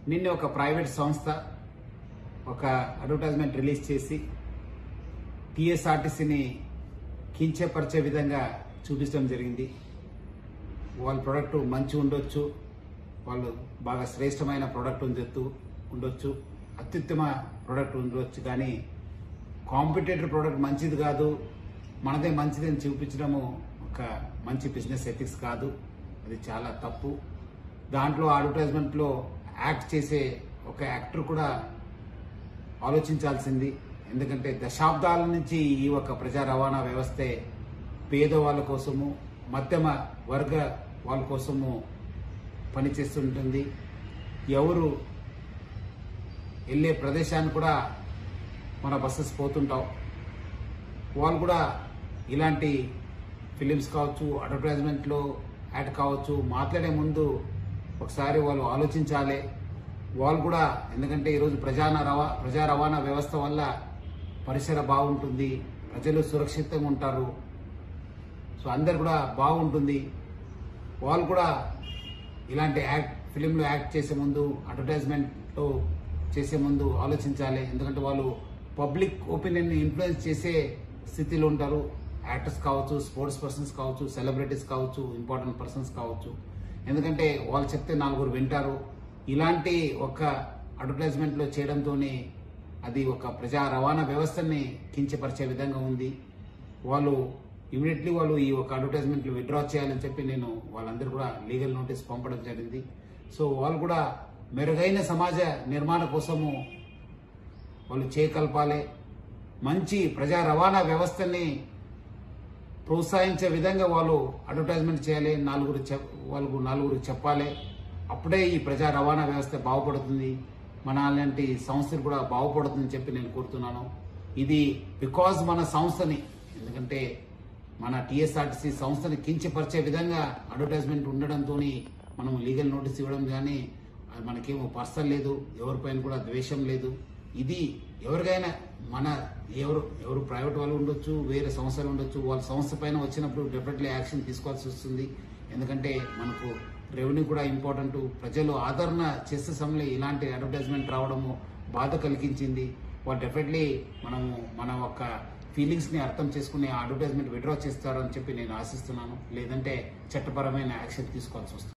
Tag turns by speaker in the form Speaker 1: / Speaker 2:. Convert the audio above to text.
Speaker 1: నిన్న ఒక ప్రైవేట్ సంస్థ ఒక అడ్వర్టైజ్మెంట్ రిలీజ్ చేసి టీఎస్ఆర్టీసీని కించపరిచే విధంగా చూపించడం జరిగింది వాళ్ళ ప్రోడక్ట్ మంచి ఉండొచ్చు వాళ్ళు బాగా శ్రేష్టమైన ప్రోడక్ట్ ఉండొచ్చు ఉండొచ్చు అత్యుత్తమ ప్రోడక్ట్ ఉండొచ్చు కానీ కాంపిటేటర్ ప్రోడక్ట్ మంచిది కాదు మనదే మంచిది అని చూపించడము ఒక మంచి బిజినెస్ ఎథిక్స్ కాదు అది చాలా తప్పు దాంట్లో అడ్వర్టైజ్మెంట్లో యాక్ట్ చేసే ఒక యాక్టర్ కూడా ఆలోచించాల్సింది ఎందుకంటే దశాబ్దాల నుంచి ఈ ఒక ప్రజా రవాణా వ్యవస్థే పేదవాళ్ళ కోసము మధ్యమ వర్గ వాళ్ళ కోసము పనిచేస్తుంటుంది ఎవరు వెళ్ళే ప్రదేశాన్ని కూడా మన బస్సెస్ పోతుంటాం వాళ్ళు కూడా ఇలాంటి ఫిలిమ్స్ కావచ్చు అడ్వర్టైజ్మెంట్లో యాడ్ కావచ్చు మాట్లాడే ముందు ఒకసారి వాళ్ళు ఆలోచించాలి వాళ్ళు కూడా ఎందుకంటే ఈరోజు ప్రజా రవా ప్రజా రవాణా వ్యవస్థ వల్ల పరిసర బాగుంటుంది ప్రజలు సురక్షితంగా ఉంటారు సో అందరు కూడా బాగుంటుంది వాళ్ళు కూడా ఇలాంటి యాక్ట్ ఫిలింలో యాక్ట్ చేసే ముందు అడ్వర్టైజ్మెంట్లో చేసే ముందు ఆలోచించాలి ఎందుకంటే వాళ్ళు పబ్లిక్ ఒపీనియన్ ఇన్ఫ్లుయెన్స్ చేసే స్థితిలో ఉంటారు యాక్టర్స్ కావచ్చు స్పోర్ట్స్ పర్సన్స్ కావచ్చు సెలబ్రిటీస్ కావచ్చు ఇంపార్టెంట్ పర్సన్స్ కావచ్చు ఎందుకంటే వాళ్ళు చెప్తే నలుగురు వింటారు ఇలాంటి ఒక అడ్వర్టైజ్మెంట్లో చేయడంతోనే అది ఒక ప్రజా రవాణా వ్యవస్థని కించపరిచే విధంగా ఉంది వాళ్ళు ఇమీడియట్లీ వాళ్ళు ఈ ఒక అడ్వర్టైజ్మెంట్ విత్డ్రా చేయాలని చెప్పి నేను వాళ్ళందరూ కూడా లీగల్ నోటీస్ పంపడం జరిగింది సో వాళ్ళు కూడా మెరుగైన సమాజ నిర్మాణ కోసము వాళ్ళు చేయకల్పాలి మంచి ప్రజా రవాణా వ్యవస్థని ప్రోత్సహించే విధంగా వాళ్ళు అడ్వర్టైజ్మెంట్ చేయాలి నలుగురు చెప్ వాళ్ళకు నలుగురు చెప్పాలి అప్పుడే ఈ ప్రజా రవాణా వ్యవస్థ బాగుపడుతుంది మన అలాంటి సంస్థలు కూడా బాగుపడుతుందని చెప్పి నేను కోరుతున్నాను ఇది బికాజ్ మన సంస్థని ఎందుకంటే మన టీఎస్ఆర్టీసీ సంస్థని కించపరిచే విధంగా అడ్వర్టైజ్మెంట్ ఉండడంతో మనం లీగల్ నోటీస్ ఇవ్వడం కానీ అది మనకేమో పర్సన్ లేదు ఎవరిపైన కూడా ద్వేషం లేదు ఇది ఎవరికైనా మన ఎవరు ఎవరు ప్రైవేట్ వాళ్ళు ఉండొచ్చు వేరే సంస్థలు ఉండొచ్చు వాళ్ళ సంస్థ పైన వచ్చినప్పుడు డెఫినెట్లీ యాక్షన్ తీసుకోవాల్సి వస్తుంది ఎందుకంటే మనకు రెవెన్యూ కూడా ఇంపార్టెంట్ ప్రజలు ఆదరణ చేసే సమయంలో ఇలాంటి అడ్వర్టైజ్మెంట్ రావడము బాధ కలిగించింది వాళ్ళు డెఫినెట్లీ మనము మన యొక్క ఫీలింగ్స్ ని అర్థం చేసుకుని ఆ అడ్వర్టైజ్మెంట్ విడ్రా చేస్తారు అని చెప్పి నేను ఆశిస్తున్నాను లేదంటే చట్టపరమైన యాక్షన్ తీసుకోవాల్సి వస్తుంది